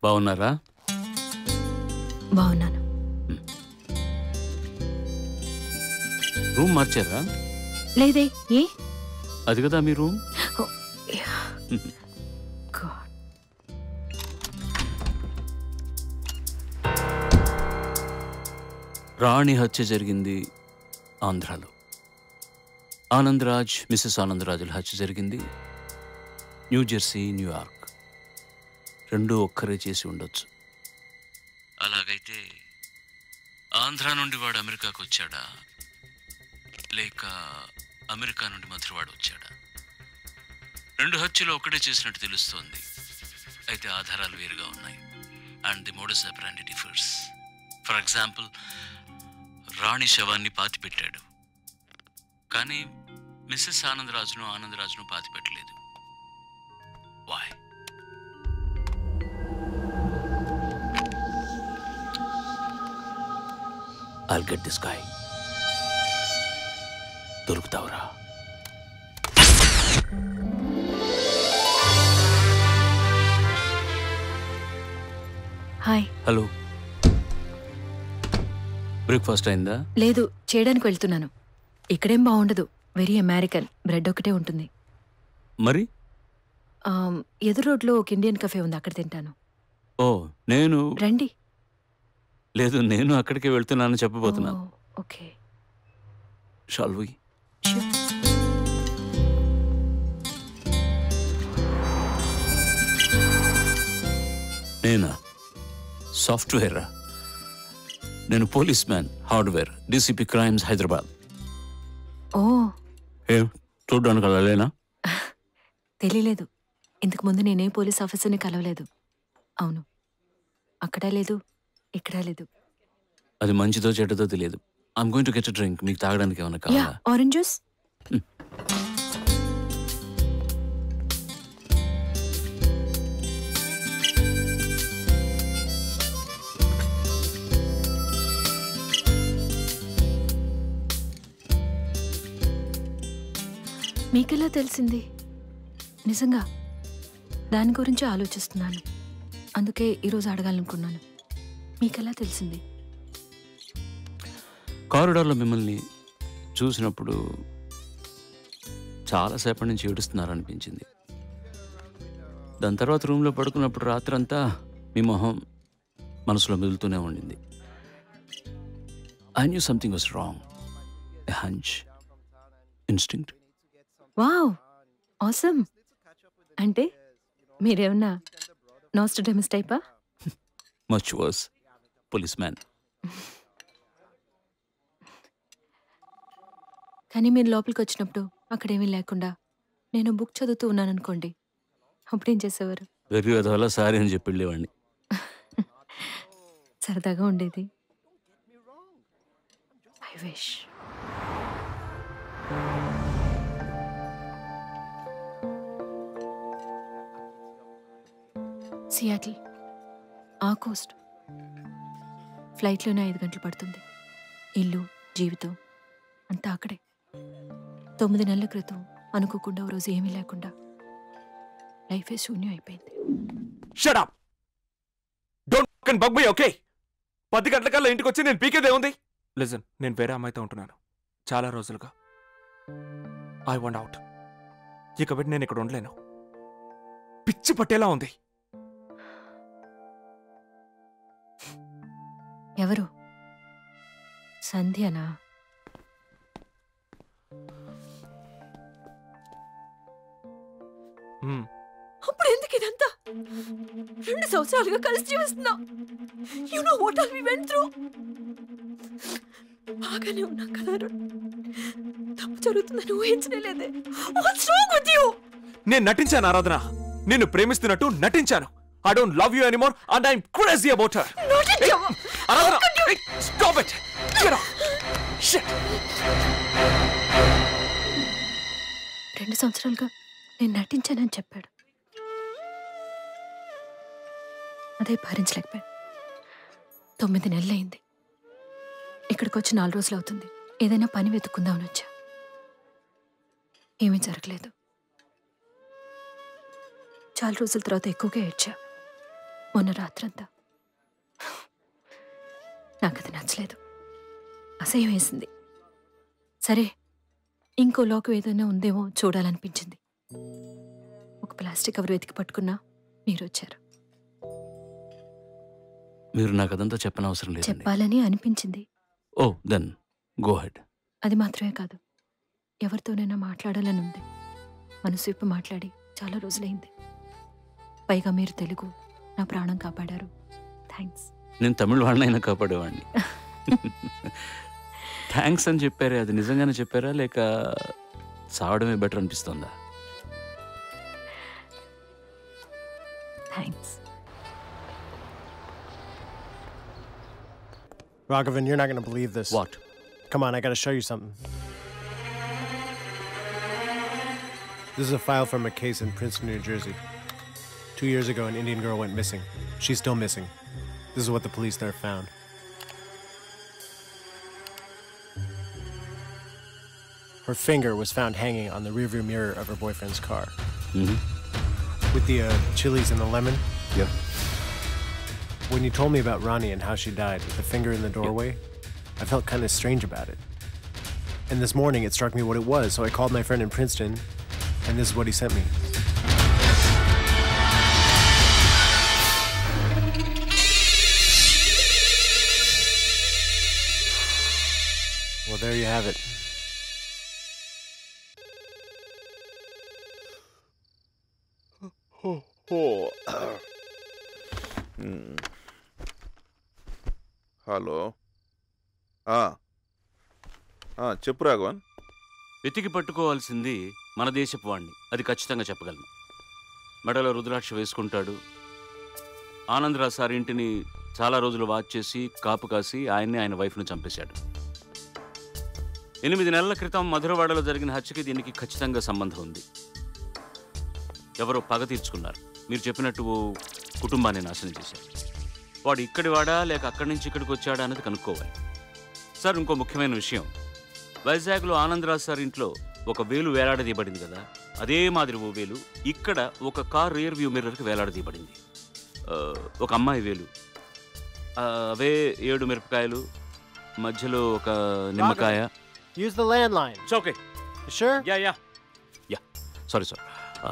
బాగున్నారా బాగున్నాను రూమ్ మార్చారా లేదే ఏ అది కదా మీ రూమ్ God. రాణి హత్య జరిగింది ఆంధ్రాలో ఆనందరాజ్ మిసెస్ ఆనందరాజుల హత్య జరిగింది న్యూ జెర్సీ న్యూయార్క్ రెండు ఒక్కరే చేసి ఉండొచ్చు అలాగైతే ఆంధ్రా నుండి వాడు అమెరికాకు వచ్చాడా లేక అమెరికా నుండి మధురవాడు వచ్చాడా రెండు హత్యలు ఒక్కటే చేసినట్టు తెలుస్తోంది అయితే ఆధారాలు వేరుగా ఉన్నాయి and the modus operandi differs for example Rani శవాన్ని పాతిపెట్టాడు కానీ మిస్సెస్ ఆనందరాజును ఆనందరాజును పాతిపెట్టలేదు why I'll get this guy దొరుకుతావురా హాయ్ హలో బ్రేక్ఫాస్ట్ అయిందా లేదు చేయడానికి వెళ్తున్నాను ఇక్కడేం బాగుండదు వెరీ అమెరికన్ బ్రెడ్ ఒకటే ఉంటుంది మరి ఆమ్, ఎదురు రోడ్లో ఒక ఇండియన్ కఫే ఉంది అక్కడ తింటాను ఓ నేను రండి లేదు నేను అక్కడికే వెళ్తున్నానని చెప్పబోతున్నాను oh, okay shall we Sure. నేనా సాఫ్ట్వేరా నేను policeman hardware DCP crimes Hyderabad oh ఏం చూడ్డానికి అలా లేనా తెలియలేదు ఇంతకు ముందు నేనే పోలీస్ ఆఫీసర్ని కలవలేదు అవును అక్కడా లేదు ఇక్కడా లేదు అది మంచిదో చెడ్డదో తెలియదు I'm going to get drink మీకు తాగడానికి ఏమైనా యా కావాలా ఆరెంజ్ జ్యూస్ మీకెలా తెలిసింది నిజంగా దాని గురించి ఆలోచిస్తున్నాను అందుకే ఈరోజు అడగాలనుకున్నాను మీకెలా తెలిసింది కారిడార్లో మిమ్మల్ని చూసినప్పుడు చాలాసేపటి నుంచి ఏడుస్తున్నారు అనిపించింది దాని తర్వాత రూమ్లో పడుకున్నప్పుడు రాత్రంతా మీ మొహం మనసులో మెదులుతూనే ఉండింది I knew something was wrong a hunch instinct wow awesome అంటే మీరేమన్నా నాస్టోడెమస్ టైపా మచ్ వర్స్ పోలీస్ మ్యాన్ కానీ మీరు లోపలికి వచ్చినప్పుడు అక్కడేమీ లేకుండా నేను బుక్ చదువుతూ ఉన్నాను అనుకోండి అప్పుడేం చేసేవారు వెర్రి వల్ల సారీ అని చెప్పి వెళ్ళేవాడిని సరదాగా ఉండేది ఐ విష్ సియాటిల్ ఆ కోస్ట్ ఫ్లైట్లోనే ఐదు గంటలు పడుతుంది ఇల్లు జీవితం అంతా అక్కడే తొమ్మిది నెలల క్రితం అనుకోకుండా ఓ రోజు ఏమీ లేకుండా లైఫే శూన్యం అయిపోయింది shut up don't bug me okay పది గంటలకల్లా ఇంటికి వచ్చి నేను పీకేదే ఉంది లిజన్ నేను వేరే అమ్మాయితో ఉంటున్నాను చాలా రోజులుగా ఐ వాంట్ అవుట్ ఇక పెట్టి నేను ఇక్కడ ఉండలేను పిచ్చి పట్టేలా ఉంది ఎవరు సంధ్యనా మ్మ్. అప్పుడు ఎందుకు ఇదంతా రెండు సంవత్సరాలుగా కలిసి జీవిస్తున్నాం you know what are we went through బాగానే ఉన్నాం కదా అరుణ్. తప్పు జరుగుతుందని ఊహించలేదే వాట్స్ రాంగ్ విత్ యు నేను నటించాను ఆరాధన నిన్ను ప్రేమిస్తున్నట్టు నటించాను I don't love you anymore and I'm crazy about her Aradhana stop it get off shit రెండు సంవత్సరాలుగా నేను నటించానని చెప్పాడు అదే భరించలేకపోయాను తొమ్మిది నెలలైంది ఇక్కడికి వచ్చి నాలుగు రోజులు అవుతుంది ఏదైనా పని వెతుక్కుందామని వచ్చా ఏమీ జరగలేదు చాలా రోజుల తర్వాత ఎక్కువగా ఏడ్చా మొన్న రాత్రంతా నాకు అది నచ్చలేదు అసహ్యం వేసింది సరే ఇంకో లోకం ఏదైనా ఉందేమో చూడాలనిపించింది ఒక ప్లాస్టిక్ కవర్ వెతికి పట్టుకున్నా మీరు వచ్చారు మీరు నాకు అదంతా చెప్పనవసరం లేదండి చెప్పాలని అనిపించింది ఓ దెన్ గో హెడ్ అది మాత్రమే కాదు ఎవరితోనైనా మాట్లాడాలని ఉంది మనసు విప్పి మాట్లాడి చాలా రోజులైంది పైగా మీరు తెలుగు నా ప్రాణం కాపాడారు థ్యాంక్స్ నేను తమిళ వాళ్ళనైనా కాపాడేవాడిని థ్యాంక్స్ అని చెప్పారే అది నిజంగానే చెప్పారా లేక సావడమే బెటర్ అనిపిస్తుందా thanks Raghavan, you're not going to believe this. What Come on, I got to show you something. This is a file from a case in Princeton, New Jersey. Two years ago, an Indian girl went missing. She's still missing. This is what the police there found. Her finger was found hanging on the rearview mirror of her boyfriend's car. With the uh, chilies and the lemon, yeah when you told me about Ronnie and how she died with the finger in the doorway, I felt kind of strange about it. And this morning it struck me what it was, so I called my friend in Princeton, and this is what he sent me. Well, there you have it. Hello ఆ. ఆ, చెప్పు రాఘవన్ వెతికి పట్టుకోవాల్సింది మన దేశపు వాణ్ణి అది ఖచ్చితంగా చెప్పగలను మెడలో రుద్రాక్ష వేసుకుంటాడు ఆనందరావు సార్ ఇంటిని చాలా రోజులు వాచ్ చేసి కాపు కాసి ఆయన్ని ఆయన వైఫ్ను చంపేశాడు ఎనిమిది నెలల క్రితం మధురవాడలో జరిగిన హత్యకి దీనికి ఖచ్చితంగా సంబంధం ఉంది ఎవరో పగ తీర్చుకున్నారు మీరు చెప్పినట్టు ఓ కుటుంబాన్ని నాశనం చేశారు వాడు ఇక్కడి వాడా లేక అక్కడి నుంచి ఇక్కడికి వచ్చాడా అనేది కనుక్కోవాలి సార్ ఇంకో ముఖ్యమైన విషయం వైజాగ్లో ఆనందరాజ్ సార్ ఇంట్లో ఒక వేలు వేలాడదీయబడింది కదా అదే మాదిరి ఓ వేలు ఇక్కడ ఒక కార్ రియర్ వ్యూ మిర్రర్కి వేలాడదీయబడింది ఆ, ఒక అమ్మాయి వేలు ఆ, అవే ఏడు మిరపకాయలు మధ్యలో ఒక నిమ్మకాయ Use the landline. Okay You sure? Yeah yeah yeah sorry sir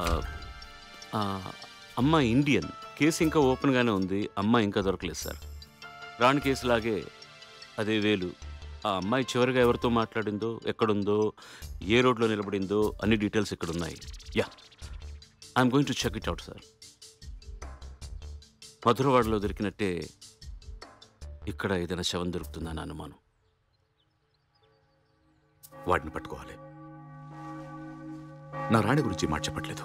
అమ్మాయి ఇండియన్ కేసు ఇంకా ఓపెన్గానే ఉంది అమ్మాయి ఇంకా దొరకలేదు సార్ రాణి కేసు లాగే అదే వేలు ఆ అమ్మాయి చివరిగా ఎవరితో మాట్లాడిందో ఎక్కడుందో ఏ రోడ్లో నిలబడిందో అన్ని డీటెయిల్స్ ఇక్కడ ఉన్నాయి yeah I'm going to check it out sir మధురవాడలో దొరికినట్టే ఇక్కడ ఏదైనా శవం దొరుకుతుందని అనుమానం వాడిని పట్టుకోవాలి నా రాణి గురించి మాట చెప్పట్లేదు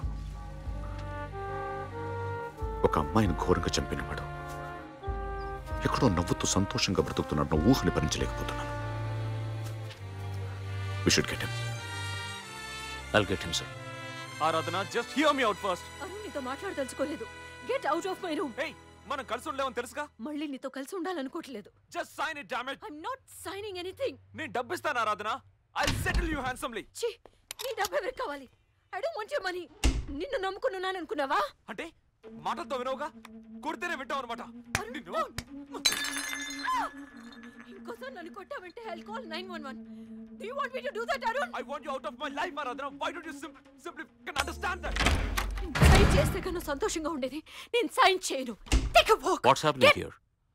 ఒక అమ్మాయిని ఘోరంగా చంపినవాడు ఎక్కడో నవ్వుతూ సంతోషంగా బ్రతుకుతున్నాడు ఊహని భరించలేకపోతున్నాను we should get him I'll get him sir Aradhana just hear me out first Arun నీతో మాట్లాడదలుచుకోలేదు get out of my room hey మనం కలిసి ఉండలేమని తెలుసుగా మళ్ళీ నీతో కలిసి ఉండాలనుకోవట్లేదు just sign it damage I'm not signing anything నేను డబ్బిస్తాను ఆరాధన ఐ సెటిల్ యూ హ్యాండ్సమ్లీ ఛీ నీ డబ్బు ఎవరికి కావాలి I don't want your money నిన్ను నమ్ముకున్నాను అనుకున్నావా అంటే మాటలతో వినవుగా కొడితేనే వింటావు అనమాట నిన్ను ఇంకోసారి నన్ను కొట్టావంటే I'll call 911 do you want me to do that Arun I want you out of my life Aradhana why don't you simply can understand that sign చేస్తే కన్నా సంతోషంగా ఉండేది నేను సైన్ చేయను take a walk what's happening here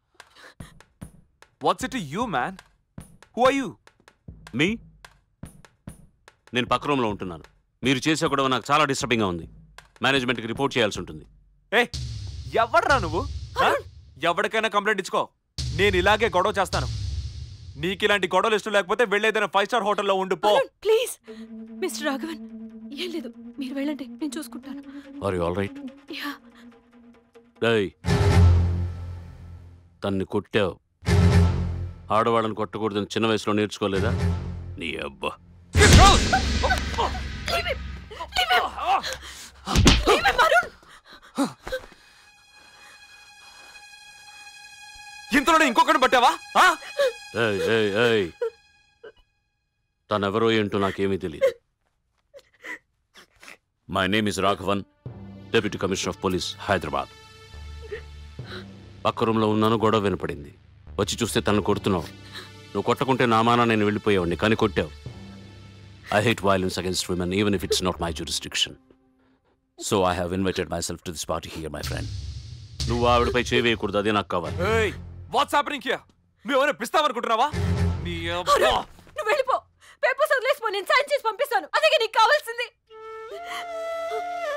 what's it you man who are you మీ నేను పక్క రూమ్లో ఉంటున్నాను మీరు చేసే గొడవ నాకు చాలా డిస్టర్బింగ్గా ఉంది మేనేజ్మెంట్కి రిపోర్ట్ చేయాల్సి ఉంటుంది ఏ ఎవడ్రా నువ్వు ఆ? ఎవరికైనా కంప్లైంట్ ఇచ్చుకో నేను ఇలాగే గొడవ చేస్తాను నీకు ఇలాంటి గొడవలు ఇష్టం లేకపోతే వెళ్ళేదైనా ఫైవ్ స్టార్ హోటల్లో ఉండిపో అరుణ్ ప్లీజ్ మిస్టర్ రాఘవన్ ఏం లేదు మీరు వెళ్ళండి నేను చూసుకుంటాను are you all right yeah డేయ్ తన్ని కొట్టావు ఆడవాళ్ళని కొట్టకూడదని చిన్న వయసులో నేర్చుకోలేదా నీ అబ్బా ఇంతలోనే ఇంకొకటి పట్టావా ఆ? ఏయ్ ఏయ్ ఏయ్ తనెవరో ఏంటో నాకేమీ తెలియదు my name is Raghavan deputy commissioner of police Hyderabad పక్క రూమ్లో ఉన్నాను గొడవ వినపడింది వచ్చి చూస్తే తను కొడుతున్నావు నువ్వు కొట్టకుంటే నా మాన నేను వెళ్ళిపోయేవాడిని కానీ కొట్టావు I hate violence against women even if it's not my jurisdiction so I have invited myself to this party here my friend నువ్వు ఆవిడపై చేయి వేయకూడదు అదే నాకు కావాలి ఏయ్ వాట్స్ హ్యాపెనింగ్ హియర్ నువ్వు ఏమైనా పిస్తావనుకుంటున్నావా నీ అబ్బా. నువ్వు వెళ్ళిపో పేపర్స్ వదిలేసిపో నేను సైన్ చేసి పంపిస్తాను అదే నీకు కావాల్సింది